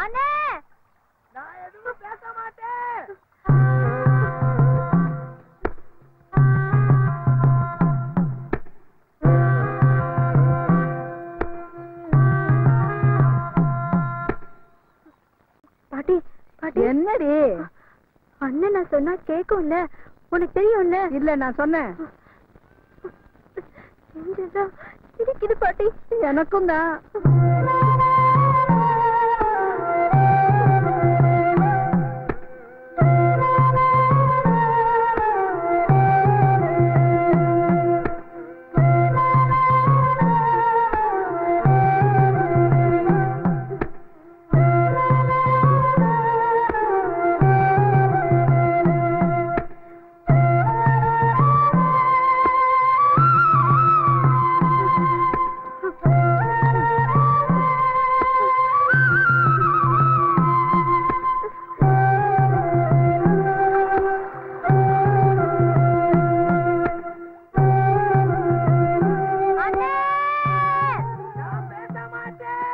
அண்ணே நான் எதுவும் பேச மாட்டேன் பாட்டி பாட்டி என்னடி அண்ணன் நான் சொன்னா கேக்கும்ல உனக்கு தெரியும்ல இல்ல நான் சொன்னேன் செஞ்சதா இருக்குது பாட்டி எனக்கும் தான் அண்ணே நான் பேச மாட்டேன்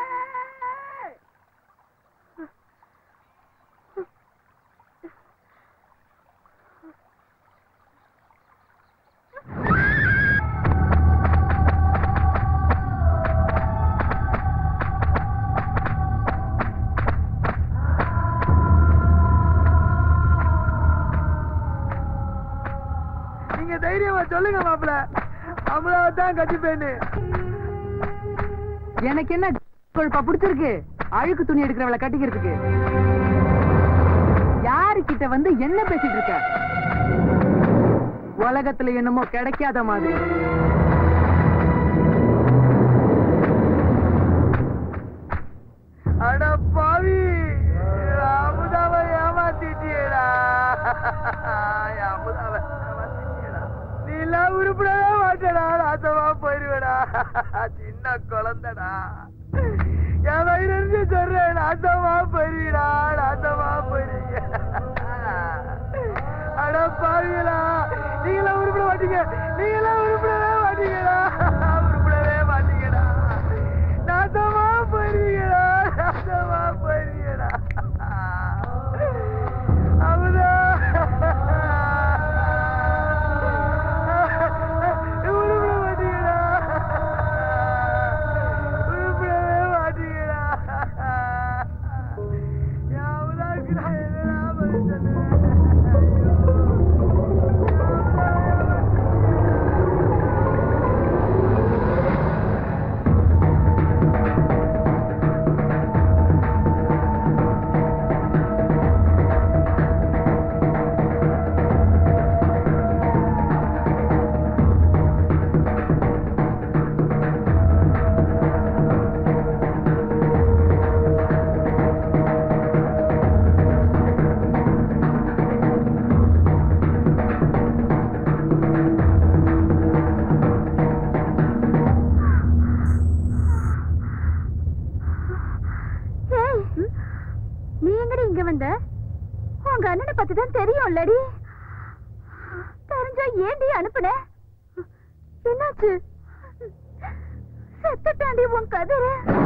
நீங்க தைரியமா சொல்லுங்க மாப்பிள அமலாவை தான் கட்டிப்பேன்னு எனக்கு என்ன கொழுப்பா பிடிச்சிருக்கு அழுக்கு துணி எடுக்கிறவளை கட்டிக்கிறதுக்கு யாருக்கிட்ட வந்து என்ன பேசிட்டு இருக்க உலகத்துல என்னமோ கிடைக்காத மாதிரி அட பாவி அமுதாவை ஏமாத்திட்டியடா அமுதாவை ஏமாத்திட்டியடா நீ எல்லாம் உருப்படவே மாட்டடா நாசமா போயிருவேடா சின்ன குழந்தைடா என் வயிறு இருந்து சொல்றேன் நாசமா போயிருவீடா நாசமா போயிருவீங்க அட பாவிகளா நீங்களாம் உருப்பட மாட்டீங்க நீங்களாம் உருப்படவே மாட்டீங்கடா உருப்படவே மாட்டீங்கடா நாசமா போயிருவீங்கடா நாசமா போயிருவீங்கடா அமுதா உருப்பட மாட்டீங்கடா உருப்படவே மாட்டீங்கடா என் அமுதாவுக்கு நான் என்னடா பதில் சொல்லுவேன்? ஏய், நீ எங்கடி இங்க வந்த உங்க அண்ணனை பத்தி தான் தெரியும்லடி தெரிஞ்சா ஏண்டி அனுப்புன என்னாச்சு செத்துட்டாண்டி உன் கதிர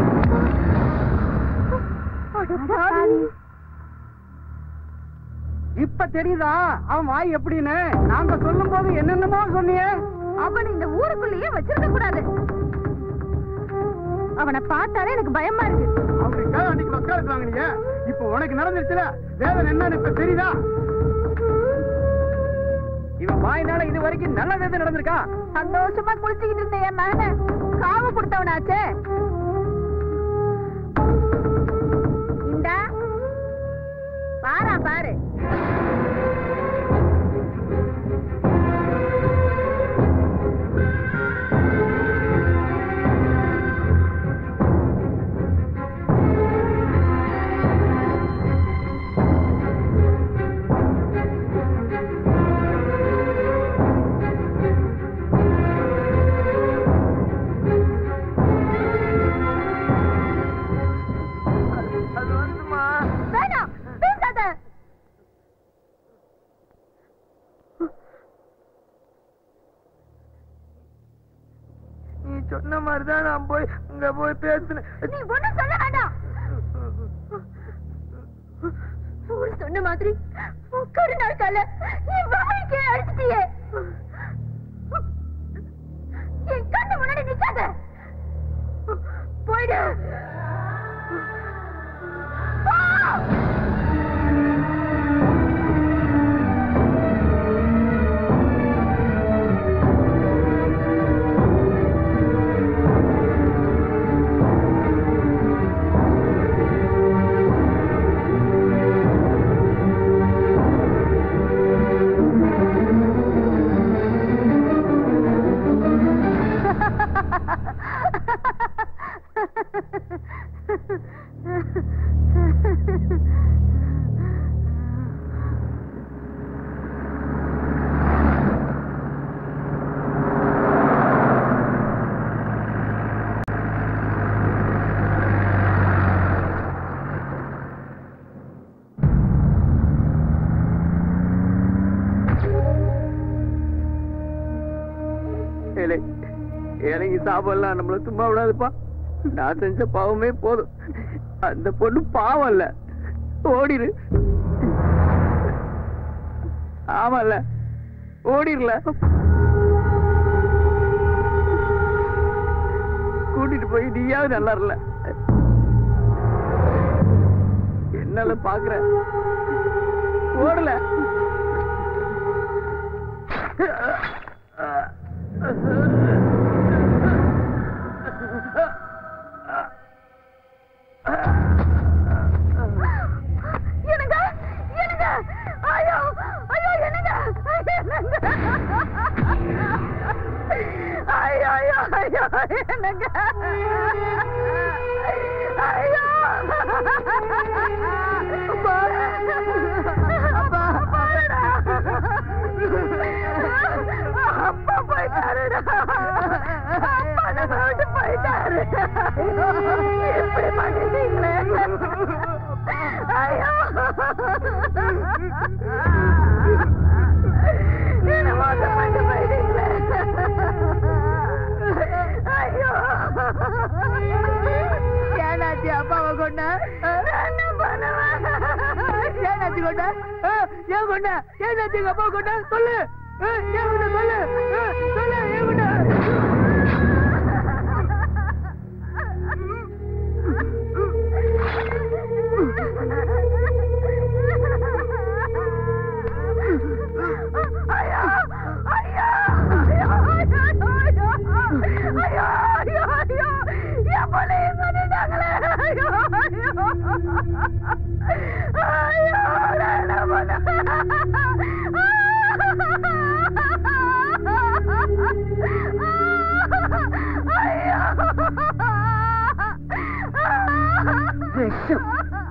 இப்ப தெரியுதா அவன் வாய் எப்படின்னு நாங்க சொல்லும் போது என்னென்னமோ சொன்னியே அவன் இந்த ஊருக்குள்ளேயே வச்சிருக்க கூடாது அவனை பார்த்தாலே எனக்கு பயமா இருக்கு அவனுக்காக அன்னைக்கு மக்களுக்கு வாங்கினீங்க இப்ப உனக்கு நடந்துருச்சுல வேதனை என்னன்னு இப்ப தெரியுதா இவன் வாயினால இது வரைக்கும் நல்ல வேதனை நடந்திருக்கா சந்தோஷமா குளிச்சுக்கிட்டு இருந்த என் மகனை காவு கொடுத்தவனாச்சே இந்தா பாரா பாரு அது வந்துமா வேணாம் பேசாத நீ சொன்ன மாதிரிதான் நான் போய் அங்க போய் பேசினேன் நீ ஒண்ணும் சொல்ல வேண்டாம் ஊர் சொன்ன மாதிரி கருநாள் கால என் வாழ்க்கையை அழிச்சிட்டியே என் கண்ணு முன்னாடி நிக்காத போயிடு போ! ஏழை ஏழைங்க சாபம்லாம் நம்மள சும்மா விடாதுப்பா நான் செஞ்ச பாவமே போதும் அந்த பொண்ணு பாவம் இல்ல ஓடிரு ஆமால ஓடிரல கூட்டிட்டு போய் நீயாவது நல்லா இருல என்னால பாக்குற ஓடல என்னங்க என்னங்க ஐயோ ஐயோ என்னங்க ஐயோ ஐயோ ஐயோ என்னங்க ஐயோ அப்பா அப்பா அப்பா போயிட்டாருடா அப்பா நம்ம விட்டு போயிட்டாரு எப்படி பண்ணிட்டீங்களே ஐயோ என்ன மோசம் பண்ணி போயிட்டீங்களே ஐயோ ஏனாச்சி அப்பாவை கொண்ட என்ன பண்ணுவேன் ஏனாச்சி கொண்ட ஏன் கொண்ட ஏனாச்சி எங்க அப்பா கொண்ட சொல்லு ஏன் கொண்ட சொல்லு சொல்லு ஏன் கொண்ட ஐயா ஐயா ஐயா ஐயா ஐயா ஐயா ஐயா என் பிள்ளைய சொல்லிட்டாங்களே ஐயோ ஐயோ ஐயோ நான் என்ன விஷம்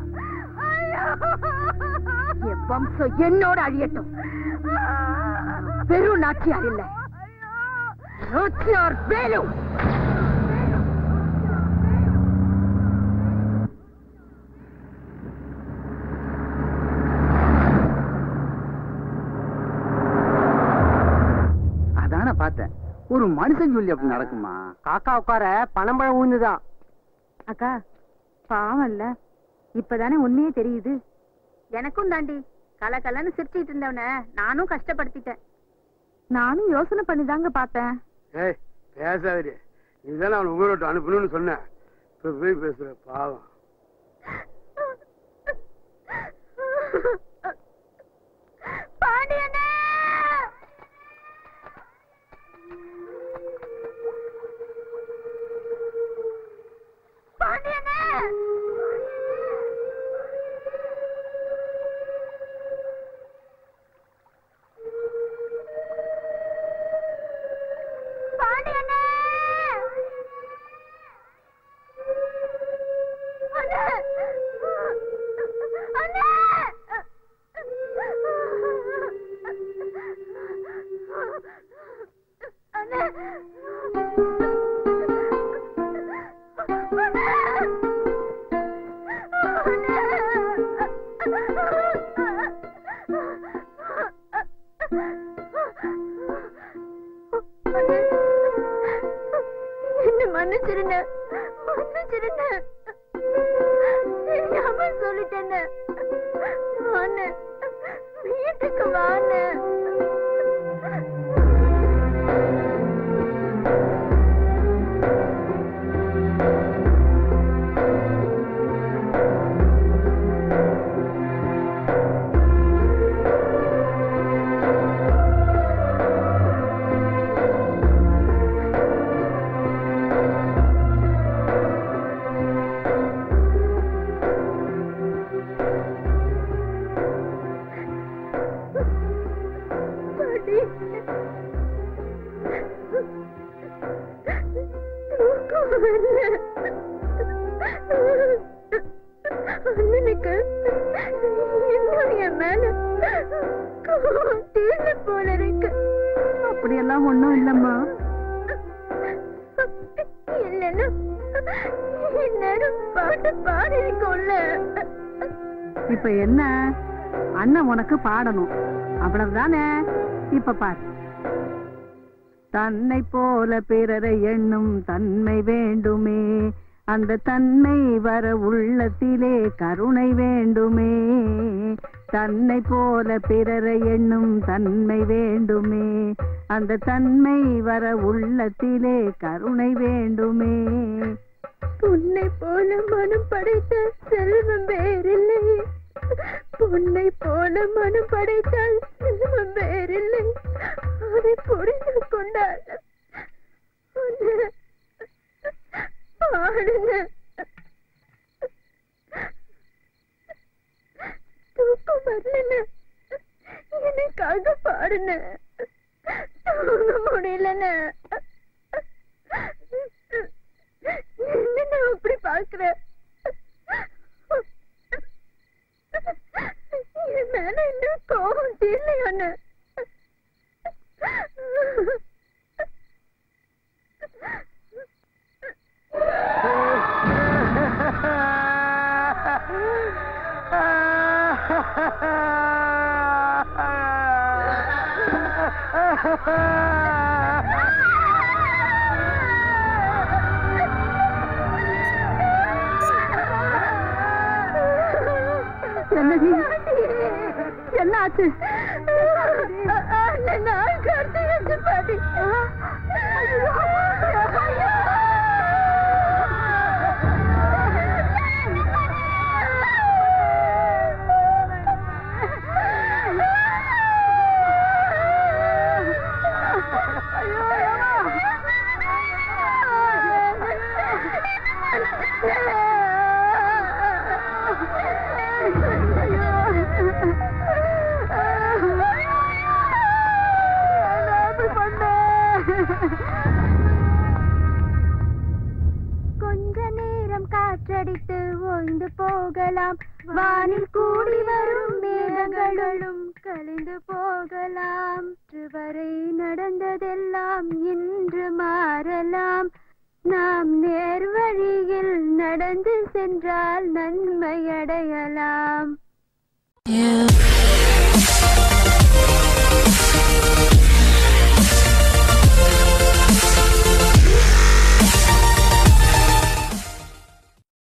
என் வம்சம் என்னோட அழியட்டும் வெறும் நாச்சியார் இல்ல நாச்சியார் வேலு அதான பார்த்தேன் ஒரு மனுஷன் சொல்லி அப்படி நடக்குமா காக்கா உட்கார பணம்பழம் விழுந்துதான் அக்கா பாவம் இல்ல இப்பதானே உண்மையே தெரியுது எனக்கும் தாண்டி கல கலன்னு சிரிச்சிட்டு இருந்தவன நானும் கஷ்டப்படுத்திட்டேன் நானும் யோசனை பண்ணி தாங்க பார்த்தேன் ஏய் பேசாதே இதுதானே அவன் ஊரோட்டு அனுப்பணும்னு சொன்னேன் இப்ப போய் பேசுற பாவம் பாண்டியனே பாண்டியனே பாண்டியனே அண்ணே அண்ணே அண்ணே என்ன மன்னிச்சிருங்க மன்னிச்சிருங்க தெரியாம சொல்லிட்டேன்னு வான்னு வீட்டுக்கு வான்னு பாட்டி தூக்கம் வரல அண்ணனுக்கு இன்னும் என் மேல கோவம் தீர்ந்து போல இருக்கு அப்படியெல்லாம் ஒண்ணும் இல்லம்மா இல்லைன்னா இந்நேரம் பாட்டு பாடி இருக்கும்ல இப்ப என்ன அண்ணன் உனக்கு பாடணும் அவ்வளவுதானே இப்ப பாரு தன்னை போல பிறரை எண்ணும் தன்மை வேண்டுமே அந்த தன்மை வர உள்ளத்திலே கருணை வேண்டுமே தன்னை போல பிறரை எண்ணும் தன்மை வேண்டுமே அந்த தன்மை வர உள்ளத்திலே கருணை வேண்டுமே பொன்னை போல மனம் படைத்த செல்வம் வேறில்லை பொன்னை போல மனம் படைத்தால் செல்வம் வேறில்லை அதை புரிந்து கொண்டால் உன்னை பாடுங்க தூக்கம் வரலன்னு எனக்காக பாடுன தூங்க முடியலன்னு என்ன அப்படி பாக்குற என் மேல என்ன கோபம் தீரலையான்னு என்னடி என்ன ஆச்சு நான் கருத்து வச்சு பாட்டி கொஞ்ச நேரம் காற்றடித்து ஓய்ந்து போகலாம் வானில் கூடி வரும் மேகங்களும் கலைந்து போகலாம் இன்று வரை நடந்ததெல்லாம் இன்று மாறலாம் நாம் நேர் வழியில் நடந்து சென்றால் நன்மை அடையலாம் You